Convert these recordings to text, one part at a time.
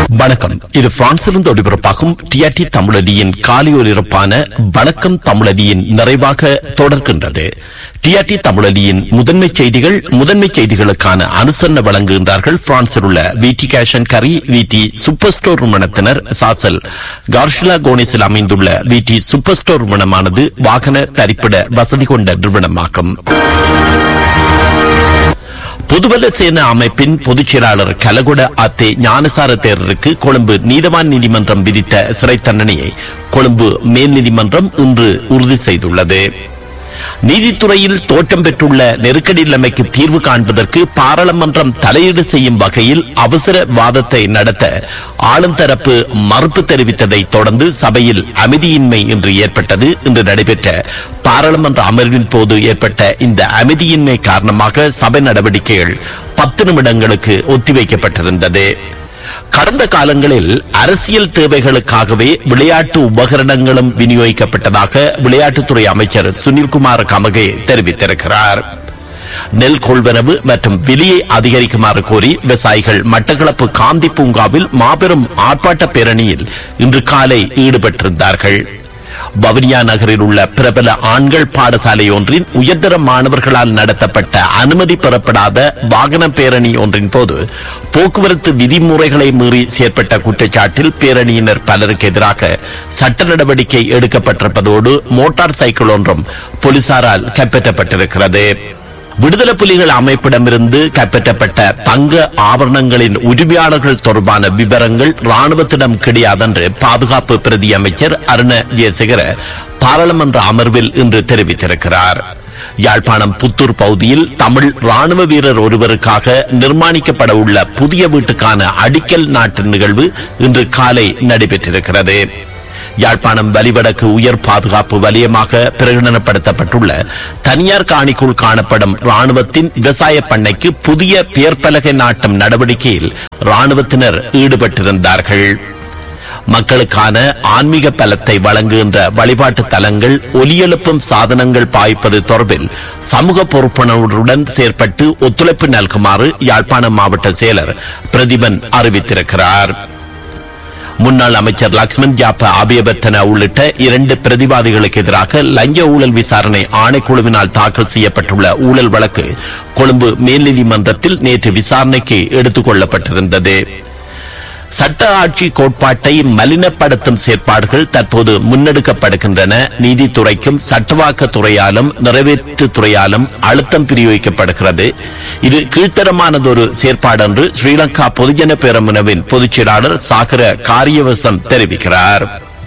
வணக்கம் இது பிரான்சிலிருந்து ஒளிபரப்பாகும் டிஆர்டி தமிழடியின் காலை ஒலிபரப்பான வணக்கம் தமிழடியின் நிறைவாக தொடர்கின்றது டிஆர்டி தமிழடியின் முதன்மை செய்திகள் முதன்மை செய்திகளுக்கான அனுசரணை வழங்குகின்றார்கள் பிரான்சில் உள்ள விடி கேஷன் கரி விடி சூப்பர் ஸ்டோர் நிறுவனத்தினர் சாசல் கார்ஷிலா கோனிஸில் அமைந்துள்ள விடி சூப்பர் ஸ்டோர் நிறுவனமானது வாகன தரிப்பிட வசதி கொண்ட நிறுவனமாகும் பொதுபல சேன அமைப்பின் பொதுச் செயலாளர் கலகுட அத்தே ஞானசார தேரருக்கு கொழும்பு நீதவான் நீதிமன்றம் விதித்த சிறை தண்டனையை கொழும்பு மேல் நீதிமன்றம் இன்று உறுதி செய்துள்ளது நீதித்துறையில் தோற்றம் பெற்றுள்ள நெருக்கடி நிலைமைக்கு தீர்வு காண்பதற்கு பாராளுமன்றம் தலையீடு செய்யும் வகையில் அவசர வாதத்தை நடத்த ஆளும் தரப்பு மறுப்பு தெரிவித்ததை தொடர்ந்து சபையில் அமைதியின்மை இன்று ஏற்பட்டது இன்று நடைபெற்ற பாராளுமன்ற அமர்வின் போது ஏற்பட்ட இந்த அமைதியின்மை காரணமாக சபை நடவடிக்கைகள் பத்து நிமிடங்களுக்கு ஒத்திவைக்கப்பட்டிருந்தது கடந்த காலங்களில் அரசியல் தேவைகளுக்காகவே விளையாட்டு உபகரணங்களும் விநியோகிக்கப்பட்டதாக விளையாட்டுத்துறை அமைச்சர் சுனில்குமார் கமகே தெரிவித்திருக்கிறார் நெல் கொள்வனவு மற்றும் விலையை அதிகரிக்குமாறு கோரி விவசாயிகள் மட்டக்களப்பு காந்தி பூங்காவில் மாபெரும் ஆர்ப்பாட்ட பேரணியில் இன்று காலை ஈடுபட்டிருந்தார்கள் வவுனியா நகரில் உள்ள பிரபல ஆண்கள் பாடசாலை ஒன்றின் உயர்தர மாணவர்களால் நடத்தப்பட்ட அனுமதி பெறப்படாத வாகன பேரணி ஒன்றின் போது போக்குவரத்து விதிமுறைகளை மீறி செயற்பட்ட குற்றச்சாட்டில் பேரணியினர் பலருக்கு எதிராக சட்ட நடவடிக்கை எடுக்கப்பட்டிருப்பதோடு மோட்டார் சைக்கிள் ஒன்றும் போலீசாரால் கைப்பற்றப்பட்டிருக்கிறது விடுதலை புலிகள் அமைப்பிடமிருந்து கைப்பற்றப்பட்ட தங்க ஆபரணங்களின் உரிமையாளர்கள் தொடர்பான விவரங்கள் ராணுவத்திடம் கிடையாதென்று பாதுகாப்பு பிரதி அமைச்சர் அருண ஜெயசேகர பாராளுமன்ற அமர்வில் இன்று தெரிவித்திருக்கிறார் யாழ்ப்பாணம் புத்தூர் பகுதியில் தமிழ் ராணுவ வீரர் ஒருவருக்காக நிர்மாணிக்கப்பட உள்ள புதிய வீட்டுக்கான அடிக்கல் நாட்டு நிகழ்வு இன்று காலை நடைபெற்றிருக்கிறது யாழ்ப்பாணம் வலிவடக்கு உயர் பாதுகாப்பு வலயமாக பிரகடனப்படுத்தப்பட்டுள்ள தனியார் காணிக்குள் காணப்படும் ராணுவத்தின் விவசாய பண்ணைக்கு புதிய பெயர் பலகை நாட்டும் நடவடிக்கையில் ராணுவத்தினர் ஈடுபட்டிருந்தார்கள் மக்களுக்கான ஆன்மீக பலத்தை வழங்குகின்ற வழிபாட்டு தலங்கள் ஒலியெழுப்பும் சாதனங்கள் பாய்ப்பது தொடர்பில் சமூக பொறுப்புணர்வுடன் செயற்பட்டு ஒத்துழைப்பு நல்குமாறு யாழ்ப்பாணம் மாவட்ட செயலர் பிரதிபன் அறிவித்திருக்கிறார் முன்னாள் அமைச்சர் லக்ஷ்மண் ஜாப்ப அபியபர்த்தன உள்ளிட்ட இரண்டு பிரதிவாதிகளுக்கு எதிராக லஞ்ச ஊழல் விசாரணை ஆணைக்குழுவினால் தாக்கல் செய்யப்பட்டுள்ள ஊழல் வழக்கு கொழும்பு மேல்நீதிமன்றத்தில் நேற்று விசாரணைக்கு எடுத்துக் கொள்ளப்பட்டிருந்தது சட்ட ஆட்சி கோட்பாட்டை மலினப்படுத்தும் செயற்பாடுகள் தற்போது முன்னெடுக்கப்படுகின்றன நீதித்துறைக்கும் சட்டவாக்க துறையாலும் நிறைவேற்று துறையாலும் அழுத்தம் பிரயோகிக்கப்படுகிறது இது கீழ்த்தரமானதொரு செயற்பாடு என்று ஸ்ரீலங்கா பொதுஜன பேரமுனவின் பொதுச் செயலாளர் சாகர காரியவசம் தெரிவிக்கிறார்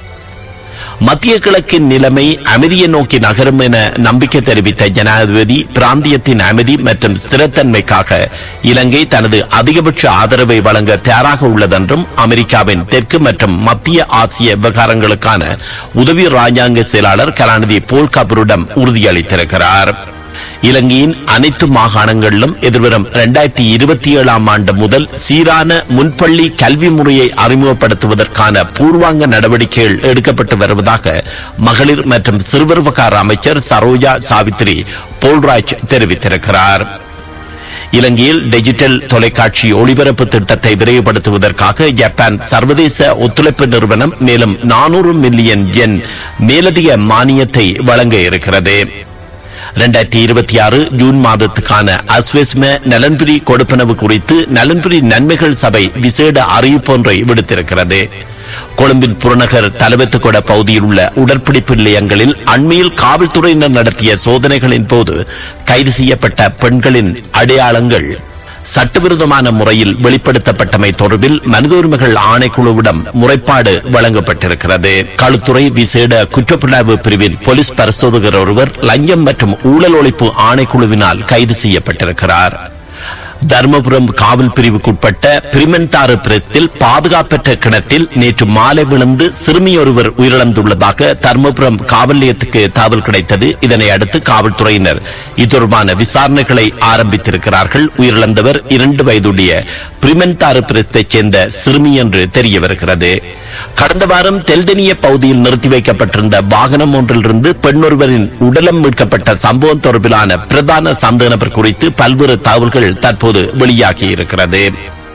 மத்திய கிழக்கின் நிலைமை அமைதியை நோக்கி நகரும் என நம்பிக்கை தெரிவித்த ஜனாதிபதி பிராந்தியத்தின் அமைதி மற்றும் ஸ்திரத்தன்மைக்காக இலங்கை தனது அதிகபட்ச ஆதரவை வழங்க தயாராக உள்ளதென்றும் அமெரிக்காவின் தெற்கு மற்றும் மத்திய ஆசிய விவகாரங்களுக்கான உதவி ராஜாங்க செயலாளர் கலாநிதி போல் கபூரிடம் உறுதியளித்திருக்கிறார் இலங்கையின் அனைத்து மாகாணங்களிலும் எதிர்வரும் இரண்டாயிரத்தி இருபத்தி ஏழாம் ஆண்டு முதல் சீரான முன்பள்ளி கல்வி முறையை அறிமுகப்படுத்துவதற்கான பூர்வாங்க நடவடிக்கைகள் எடுக்கப்பட்டு வருவதாக மகளிர் மற்றும் சிறுவர் விவகார அமைச்சர் சரோஜா சாவித்ரி போல்ராஜ் தெரிவித்திருக்கிறார் இலங்கையில் டிஜிட்டல் தொலைக்காட்சி ஒளிபரப்பு திட்டத்தை விரைவுபடுத்துவதற்காக ஜப்பான் சர்வதேச ஒத்துழைப்பு நிறுவனம் மேலும் நானூறு மில்லியன் என் மேலதிக மானியத்தை வழங்க இருக்கிறது இரண்டாயிரத்தி இருபத்தி ஆறு ஜூன் மாதத்துக்கான அஸ்வெஸ்ம நலன்புரி கொடுப்பனவு குறித்து நலன்புரி நன்மைகள் சபை விசேட அறிவிப்பு ஒன்றை விடுத்திருக்கிறது கொழும்பின் புறநகர் தலைவத்துக்கொட பகுதியில் உள்ள உடற்பிடிப்பு நிலையங்களில் அண்மையில் காவல்துறையினர் நடத்திய சோதனைகளின் போது கைது செய்யப்பட்ட பெண்களின் அடையாளங்கள் சட்டவிரோதமான முறையில் வெளிப்படுத்தப்பட்டமை தொடர்பில் மனித உரிமைகள் ஆணைக்குழுவிடம் முறைப்பாடு வழங்கப்பட்டிருக்கிறது களுத்துறை விசேட குற்றப்புலனாய்வு பிரிவின் போலீஸ் பரிசோதகர் ஒருவர் லஞ்சம் மற்றும் ஊழல் ஒழிப்பு ஆணைக்குழுவினால் கைது செய்யப்பட்டிருக்கிறார் தர்மபுரம் காவல் பிரிவுக்குட்பட்ட பிரிமென்தாறு பிரத்தில் பாதுகாப்பற்ற கிணற்றில் நேற்று மாலை விழுந்து சிறுமி ஒருவர் உயிரிழந்துள்ளதாக தர்மபுரம் காவல் நிலையத்துக்கு தகவல் கிடைத்தது இதனை அடுத்து காவல்துறையினர் இது தொடர்பான விசாரணைகளை ஆரம்பித்திருக்கிறார்கள் உயிரிழந்தவர் இரண்டு வயதுடைய பிரிமென்தாறு பிரத்தைச் சேர்ந்த சிறுமி என்று தெரிய வருகிறது கடந்த வாரம் தெல்தெனிய பகுதியில் நிறுத்தி வைக்கப்பட்டிருந்த வாகனம் ஒன்றிலிருந்து பெண்ணொருவரின் உடலம் மீட்கப்பட்ட சம்பவம் தொடர்பிலான பிரதான சந்தேக நபர் குறித்து பல்வேறு தகவல்கள் தற்போது வெளியாகி இருக்கிறது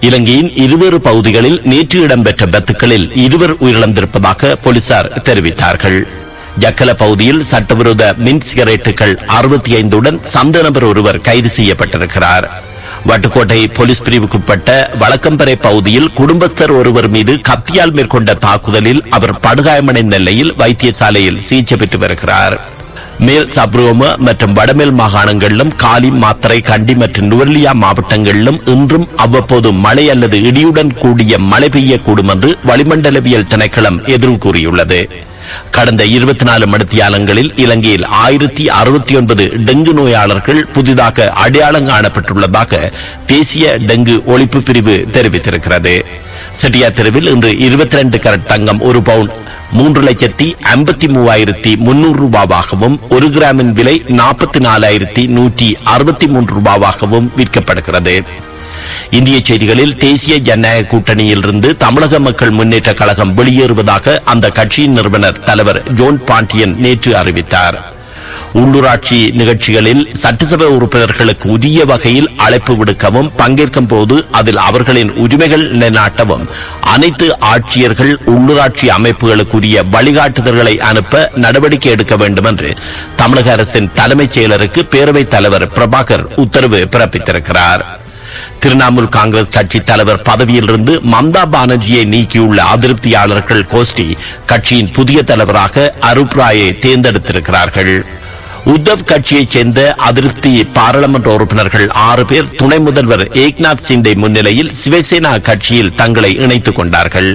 இலங்கையின் இருவேறு பகுதிகளில் நேற்று இடம்பெற்ற விபத்துகளில் இருவர் உயிரிழந்திருப்பதாக போலீசார் தெரிவித்தார்கள் ஜக்கல பகுதியில் சட்டவிரோத மின் சிகரெட்டுகள் அறுபத்தி ஐந்துடன் சந்த நபர் ஒருவர் கைது செய்யப்பட்டிருக்கிறார் வட்டுக்கோட்டை போலீஸ் பிரிவுக்குட்பட்ட வழக்கம்பறை பகுதியில் குடும்பஸ்தர் ஒருவர் மீது கத்தியால் மேற்கொண்ட தாக்குதலில் அவர் படுகாயமடைந்த நிலையில் வைத்தியசாலையில் சிகிச்சை பெற்று வருகிறார் மேல் சப்ரோம மற்றும் வடமேல் மாகாணங்களிலும் காலி மாத்தறை கண்டி மற்றும் நுவர்லியா மாவட்டங்களிலும் இன்றும் அவ்வப்போது மழை அல்லது இடியுடன் கூடிய மழை பெய்யக்கூடும் என்று வளிமண்டலவியல் திணைக்களம் எதிர்வு கூறியுள்ளது கடந்த இருபத்தி நாலு மணித்தியாலங்களில் இலங்கையில் ஆயிரத்தி அறுபத்தி ஒன்பது டெங்கு நோயாளர்கள் புதிதாக அடையாளம் காணப்பட்டுள்ளதாக தேசிய டெங்கு ஒழிப்பு பிரிவு தெரிவித்திருக்கிறது செட்டியா தெருவில் இன்று இருபத்தி ரெண்டு கரட் தங்கம் ஒரு பவுன் மூன்று லட்சத்தி ஐம்பத்தி மூவாயிரத்தி முன்னூறு ரூபாவாகவும் ஒரு கிராமின் விலை நாற்பத்தி நாலாயிரத்தி நூற்றி அறுபத்தி மூன்று ரூபாவாகவும் விற்கப்படுகிறது இந்திய செய்திகளில் தேசிய ஜனநாயக கூட்டணியிலிருந்து தமிழக மக்கள் முன்னேற்ற கழகம் வெளியேறுவதாக அந்த கட்சியின் நிறுவனர் தலைவர் ஜோன் பாண்டியன் நேற்று அறிவித்தார் உள்ளூராட்சி நிகழ்ச்சிகளில் சட்டசபை உறுப்பினர்களுக்கு உரிய வகையில் அழைப்பு விடுக்கவும் பங்கேற்கும் போது அதில் அவர்களின் உரிமைகள் நிலைநாட்டவும் அனைத்து ஆட்சியர்கள் உள்ளூராட்சி அமைப்புகளுக்குரிய வழிகாட்டுதல்களை அனுப்ப நடவடிக்கை எடுக்க வேண்டும் என்று தமிழக அரசின் தலைமைச் செயலருக்கு பேரவைத் தலைவர் பிரபாகர் உத்தரவு பிறப்பித்திருக்கிறார் திரிணாமுல் காங்கிரஸ் கட்சி தலைவர் பதவியிலிருந்து மம்தா பானர்ஜியை நீக்கியுள்ள அதிருப்தியாளர்கள் கோஷ்டி கட்சியின் புதிய தலைவராக அரூப் ராயை தேர்ந்தெடுத்திருக்கிறார்கள் உத்தவ் கட்சியைச் சேர்ந்த அதிருப்தி பாராளுமன்ற உறுப்பினர்கள் ஆறு பேர் துணை முதல்வர் ஏக்நாத் சிண்டே முன்னிலையில் சிவசேனா கட்சியில் தங்களை இணைத்துக் கொண்டார்கள்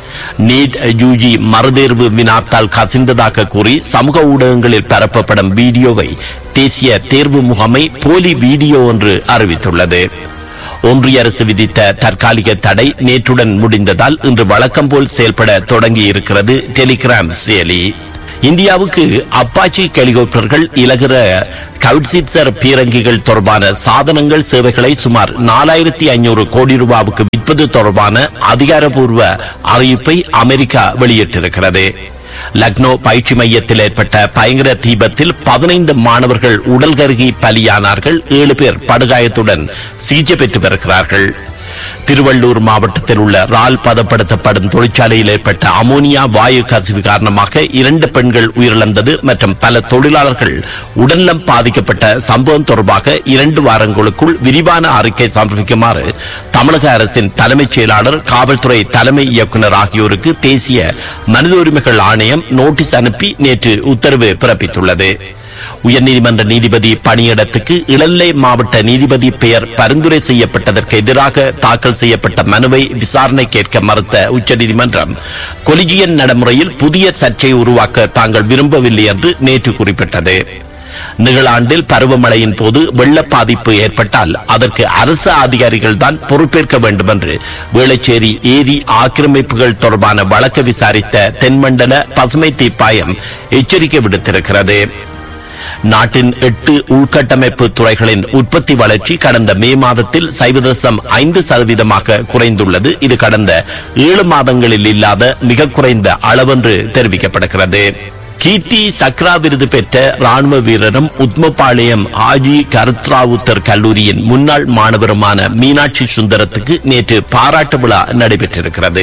நீட் யூஜி மறுதேர்வு வினாத்தால் கசிந்ததாக கூறி சமூக ஊடகங்களில் பரப்பப்படும் வீடியோவை தேசிய தேர்வு முகமை போலி வீடியோ ஒன்று அறிவித்துள்ளது ஒன்றிய அரசு விதித்த தற்காலிக தடை நேற்றுடன் முடிந்ததால் இன்று வழக்கம் போல் செயல்பட தொடங்கி இருக்கிறது டெலிகிராம் செயலி இந்தியாவுக்கு அப்பாச்சி ஹெலிகாப்டர்கள் இலகுற கவுட்சிட்சர் பீரங்கிகள் தொடர்பான சாதனங்கள் சேவைகளை சுமார் நாலாயிரத்தி ஐநூறு கோடி ரூபாவுக்கு விற்பது தொடர்பான அதிகாரப்பூர்வ அறிவிப்பை அமெரிக்கா வெளியிட்டிருக்கிறது லக்னோ பயிற்சி மையத்தில் ஏற்பட்ட பயங்கர தீபத்தில் பதினைந்து மாணவர்கள் உடல் கருகி பலியானார்கள் ஏழு பேர் படுகாயத்துடன் சிகிச்சை பெற்று வருகிறார்கள் திருவள்ளூர் மாவட்டத்தில் உள்ள ரால் பதப்படுத்தப்படும் தொழிற்சாலையில் ஏற்பட்ட அமோனியா வாயு கசிவு காரணமாக இரண்டு பெண்கள் உயிரிழந்தது மற்றும் பல தொழிலாளர்கள் உடல்நலம் பாதிக்கப்பட்ட சம்பவம் தொடர்பாக இரண்டு வாரங்களுக்குள் விரிவான அறிக்கை சமர்ப்பிக்குமாறு தமிழக அரசின் தலைமைச் செயலாளர் காவல்துறை தலைமை இயக்குநர் ஆகியோருக்கு தேசிய மனித உரிமைகள் ஆணையம் நோட்டீஸ் அனுப்பி நேற்று உத்தரவு பிறப்பித்துள்ளது உயர்நீதிமன்ற நீதிபதி பணியிடத்துக்கு இளநிலை மாவட்ட நீதிபதி பெயர் பரிந்துரை செய்யப்பட்டதற்கு எதிராக தாக்கல் செய்யப்பட்ட மனுவை விசாரணை கேட்க மறுத்த உச்சநீதிமன்றம் கொலிஜியன் நடைமுறையில் புதிய சர்ச்சை உருவாக்க தாங்கள் விரும்பவில்லை என்று நேற்று குறிப்பிட்டது நிகழாண்டில் பருவமழையின் போது வெள்ள பாதிப்பு ஏற்பட்டால் அதற்கு அரசு அதிகாரிகள் தான் பொறுப்பேற்க வேண்டும் என்று வேளச்சேரி ஏரி ஆக்கிரமிப்புகள் தொடர்பான வழக்கு விசாரித்த தென்மண்டல பசுமை தீப்பாயம் எச்சரிக்கை விடுத்திருக்கிறது நாட்டின் எட்டு உள்கட்டமைப்பு துறைகளின் உற்பத்தி வளர்ச்சி கடந்த மே மாதத்தில் சைவதசம் ஐந்து சதவீதமாக குறைந்துள்ளது இது கடந்த ஏழு மாதங்களில் இல்லாத மிக குறைந்த அளவென்று தெரிவிக்கப்படுகிறது கீர்த்தி சக்ரா விருது பெற்ற ராணுவ வீரரும் உத்மபாளையம் ஆஜி கருத்ராவுத்தர் கல்லூரியின் முன்னாள் மாணவருமான மீனாட்சி சுந்தரத்துக்கு நேற்று பாராட்டு விழா நடைபெற்றிருக்கிறது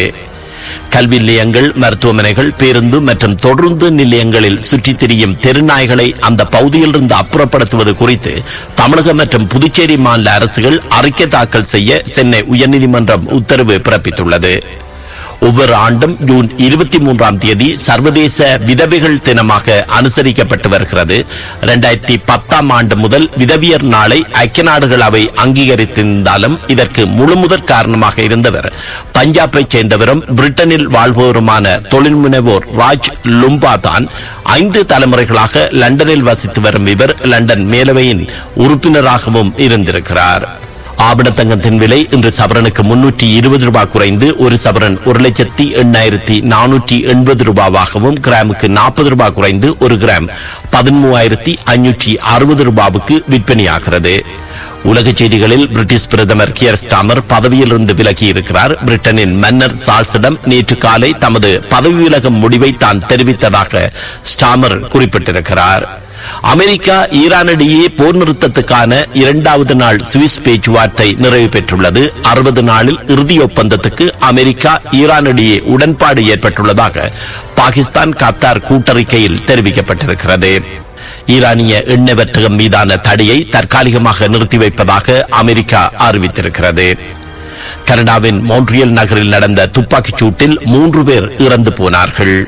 கல்வி நிலையங்கள் மருத்துவமனைகள் பேருந்து மற்றும் தொடர்ந்து நிலையங்களில் சுற்றித் திரியும் தெருநாய்களை அந்த பகுதியிலிருந்து அப்புறப்படுத்துவது குறித்து தமிழக மற்றும் புதுச்சேரி மாநில அரசுகள் அறிக்கை தாக்கல் செய்ய சென்னை உயர்நீதிமன்றம் உத்தரவு பிறப்பித்துள்ளது ஒவ்வொரு ஆண்டும் ஜூன் இருபத்தி மூன்றாம் தேதி சர்வதேச விதவைகள் தினமாக அனுசரிக்கப்பட்டு வருகிறது இரண்டாயிரத்தி பத்தாம் ஆண்டு முதல் விதவியர் நாளை ஐக்கிய நாடுகள் அவை அங்கீகரித்திருந்தாலும் இதற்கு முழுமுதற் காரணமாக இருந்தவர் பஞ்சாபைச் சேர்ந்தவரும் பிரிட்டனில் வாழ்பவருமான தொழில் முனைவோர் ராஜ் லும்பா தான் ஐந்து தலைமுறைகளாக லண்டனில் வசித்து வரும் இவர் லண்டன் மேலவையின் உறுப்பினராகவும் இருந்திருக்கிறார் ஆபணத்தங்கத்தின் விலை இன்று சவரனுக்கு முன்னூற்றி இருபது ரூபாய் குறைந்து ஒரு சவரன் ஒரு லட்சத்தி எண்ணாயிரத்தி நானூற்றி எண்பது ரூபாவாகவும் கிராமுக்கு நாற்பது ரூபாய் குறைந்து ஒரு கிராம் பதிமூவாயிரத்தி ஐநூற்றி அறுபது ரூபாவுக்கு விற்பனையாகிறது உலக செய்திகளில் பிரிட்டிஷ் பிரதமர் கியர் ஸ்டாமர் பதவியிலிருந்து விலகி இருக்கிறார் பிரிட்டனின் மன்னர் சார்ல்ஸிடம் நேற்று காலை தமது பதவி விலகும் முடிவை தான் தெரிவித்ததாக ஸ்டாமர் குறிப்பிட்டிருக்கிறார் அமெரிக்கா ஈரானிடையே போர் நிறுத்தத்துக்கான இரண்டாவது நாள் சுவிஸ் பேச்சுவார்த்தை நிறைவு பெற்றுள்ளது அறுபது நாளில் இறுதி ஒப்பந்தத்துக்கு அமெரிக்கா ஈரானிடையே உடன்பாடு ஏற்பட்டுள்ளதாக பாகிஸ்தான் கத்தார் கூட்டறிக்கையில் தெரிவிக்கப்பட்டிருக்கிறது ஈரானிய எண்ணெய் வர்த்தகம் மீதான தடையை தற்காலிகமாக நிறுத்தி வைப்பதாக அமெரிக்கா அறிவித்திருக்கிறது கனடாவின் மோன்ட்ரியல் நகரில் நடந்த துப்பாக்கிச் சூட்டில் மூன்று பேர் இறந்து போனார்கள்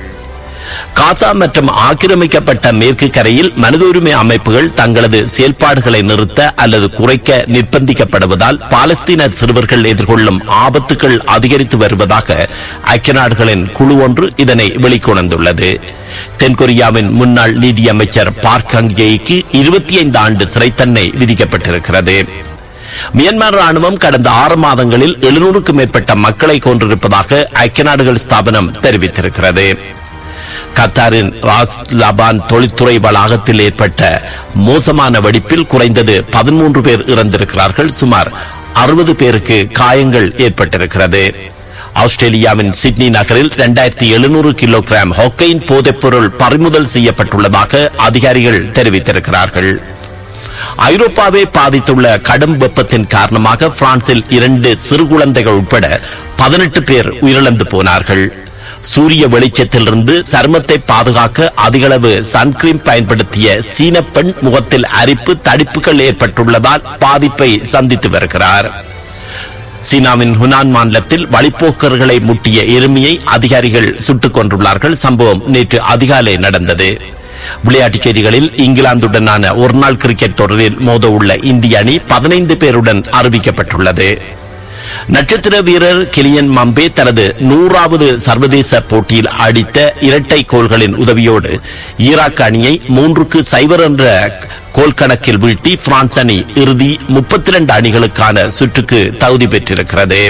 காசா மற்றும் ஆக்கிரமிக்கப்பட்ட மேற்கு கரையில் மனித உரிமை அமைப்புகள் தங்களது செயல்பாடுகளை நிறுத்த அல்லது குறைக்க நிர்பந்திக்கப்படுவதால் பாலஸ்தீன சிறுவர்கள் எதிர்கொள்ளும் ஆபத்துகள் அதிகரித்து வருவதாக ஐக்கிய நாடுகளின் குழு ஒன்று இதனை வெளிக்கொணர்ந்துள்ளது தென்கொரியாவின் முன்னாள் நீதியமைச்சர் பார்க் ஹங்கேய்க்கு இருபத்தி ஐந்து ஆண்டு சிறை தண்டனை விதிக்கப்பட்டிருக்கிறது மியான்மர் ராணுவம் கடந்த ஆறு மாதங்களில் எழுநூறுக்கும் மேற்பட்ட மக்களை கொன்றிருப்பதாக ஐக்கிய நாடுகள் ஸ்தாபனம் தெரிவித்திருக்கிறது கத்தாரின் ராஸ் லபான் தொழில்துறை வளாகத்தில் ஏற்பட்ட மோசமான வெடிப்பில் குறைந்தது பதிமூன்று பேர் இறந்திருக்கிறார்கள் சுமார் அறுபது பேருக்கு காயங்கள் ஏற்பட்டிருக்கிறது ஆஸ்திரேலியாவின் சிட்னி நகரில் இரண்டாயிரத்தி எழுநூறு கிலோகிராம் ஹொக்கைன் போதைப்பொருள் பறிமுதல் செய்யப்பட்டுள்ளதாக அதிகாரிகள் தெரிவித்திருக்கிறார்கள் ஐரோப்பாவை பாதித்துள்ள கடும் வெப்பத்தின் காரணமாக பிரான்சில் இரண்டு சிறு குழந்தைகள் உட்பட பதினெட்டு பேர் உயிரிழந்து போனார்கள் சூரிய வெளிச்சத்திலிருந்து சருமத்தை பாதுகாக்க அதிகளவு சன்கிரீம் பயன்படுத்திய சீன பெண் முகத்தில் அரிப்பு தடிப்புகள் ஏற்பட்டுள்ளதால் பாதிப்பை சந்தித்து வருகிறார் சீனாவின் ஹுனான் மாநிலத்தில் வழிப்போக்கர்களை முட்டிய எருமையை அதிகாரிகள் சுட்டுக் கொண்டுள்ளார்கள் சம்பவம் நேற்று அதிகாலை நடந்தது விளையாட்டுச் செய்திகளில் இங்கிலாந்துடனான ஒருநாள் கிரிக்கெட் தொடரில் மோத உள்ள இந்திய அணி பதினைந்து பேருடன் அறிவிக்கப்பட்டுள்ளது நட்சத்திர வீரர் கிலியன் மம்பே தனது நூறாவது சர்வதேச போட்டியில் அடித்த இரட்டை கோல்களின் உதவியோடு ஈராக் அணியை மூன்றுக்கு சைவர் என்ற கோல் கணக்கில் வீழ்த்தி பிரான்ஸ் அணி இறுதி முப்பத்தி இரண்டு அணிகளுக்கான சுற்றுக்கு தகுதி பெற்றிருக்கிறது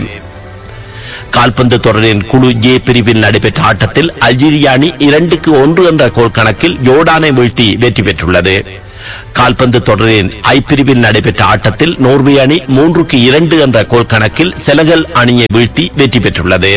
கால்பந்து தொடரின் குழு ஜே பிரிவில் நடைபெற்ற ஆட்டத்தில் அல்ஜீரியா அணி இரண்டுக்கு ஒன்று என்ற கோல் கணக்கில் யோர்டானை வீழ்த்தி வெற்றி பெற்றுள்ளது கால்பந்து தொடரின் ஐ பிரிவில் நடைபெற்ற ஆட்டத்தில் நோர்வே அணி மூன்றுக்கு இரண்டு என்ற கோல் கணக்கில் செலகல் அணியை வீழ்த்தி வெற்றி பெற்றுள்ளது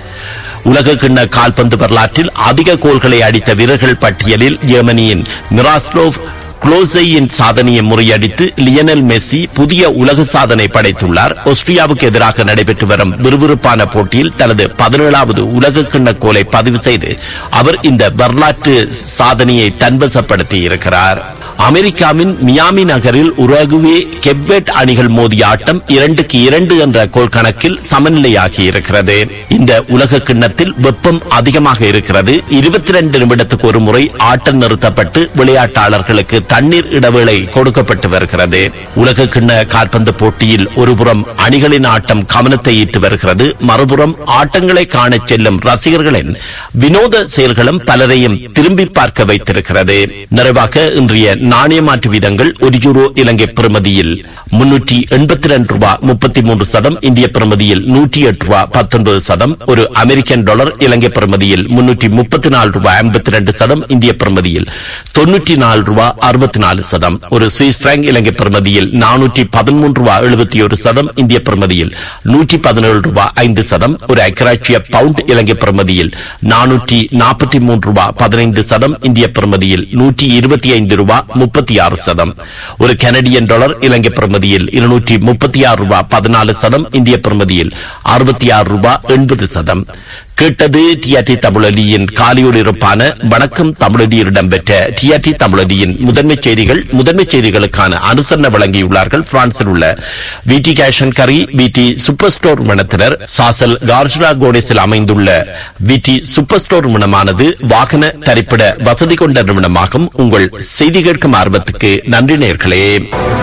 உலக கிண்ண கால்பந்து வரலாற்றில் அதிக கோல்களை அடித்த வீரர்கள் பட்டியலில் ஜெர்மனியின் மிராஸ்லோவ் குளோசையின் சாதனையை முறியடித்து லியனல் மெஸ்ஸி புதிய உலக சாதனை படைத்துள்ளார் ஆஸ்திரியாவுக்கு எதிராக நடைபெற்று வரும் விறுவிறுப்பான போட்டியில் தனது பதினேழாவது உலக கிண்ண கோலை பதிவு செய்து அவர் இந்த வரலாற்று சாதனையை தன்வசப்படுத்தி இருக்கிறார் அமெரிக்காவின் மியாமி நகரில் உருகுவே கெப்வெட் அணிகள் மோதிய ஆட்டம் இரண்டுக்கு இரண்டு என்ற கோல் கணக்கில் சமநிலையாகி இருக்கிறது இந்த உலக கிண்ணத்தில் வெப்பம் அதிகமாக இருக்கிறது இருபத்தி இரண்டு நிமிடத்துக்கு ஒரு முறை ஆட்டம் நிறுத்தப்பட்டு விளையாட்டாளர்களுக்கு தண்ணீர் இடைவேளை கொடுக்கப்பட்டு வருகிறது உலக கிண்ண கால்பந்து போட்டியில் ஒருபுறம் அணிகளின் ஆட்டம் கவனத்தை ஈர்த்து வருகிறது மறுபுறம் ஆட்டங்களை காணச் செல்லும் ரசிகர்களின் வினோத செயல்களும் பலரையும் திரும்பி பார்க்க வைத்திருக்கிறது நிறைவாக இன்றைய நாணய மாற்று வீதங்கள் ஒரு யூரோ இலங்கை பிரமதியில் முன்னூற்றி எண்பத்தி ரெண்டு ரூபாய் முப்பத்தி மூன்று சதம் இந்திய பிரமதியில் நூற்றி எட்டு ரூபாய் பத்தொன்பது சதம் ஒரு அமெரிக்கன் டாலர் இலங்கை பிரமதியில் முன்னூற்றி முப்பத்தி நாலு ரூபாய் ஐம்பத்தி ரெண்டு சதம் இந்திய பிரமதியில் தொன்னூற்றி நாலு ரூபாய் அறுபத்தி நாலு சதம் ஒரு சுவிஸ் பிராங்க் இலங்கை பிரமதியில் நானூற்றி பதிமூன்று ரூபாய் எழுபத்தி ஒரு சதம் இந்திய பிரமதியில் நூற்றி பதினேழு ரூபாய் ஐந்து சதம் ஒரு ஐக்கராட்சிய பவுண்ட் இலங்கை பிரமதியில் நானூற்றி நாற்பத்தி மூன்று ரூபாய் பதினைந்து சதம் இந்திய பிரமதியில் நூற்றி இருபத்தி ஐந்து ரூபாய் முப்பத்தி ஆறு சதம் ஒரு கனடியன் டாலர் இலங்கை பிரமதியில் இருநூற்றி முப்பத்தி ஆறு ரூபாய் பதினாலு சதம் இந்திய பிரமதியில் அறுபத்தி ஆறு ரூபாய் எண்பது சதம் கேட்டது டிஆர்டி தமிழொலியின் காலியோடு இருப்பான வணக்கம் தமிழொலியில் இடம்பெற்ற டிஆர்டி தமிழொலியின் முதன்மை செய்திகள் முதன்மை செய்திகளுக்கான அனுசரணை வழங்கியுள்ளார்கள் பிரான்சில் உள்ள விடி கேஷன் கரி விடி சூப்பர் ஸ்டோர் நிறுவனத்தினர் சாசல் கார்ஜுலா கோடேஸில் அமைந்துள்ள விடி சூப்பர் ஸ்டோர் நிறுவனமானது வாகன தரிப்பிட வசதி கொண்ட நிறுவனமாகும் உங்கள் செய்தி கேட்கும் ஆர்வத்துக்கு நன்றி நேர்களே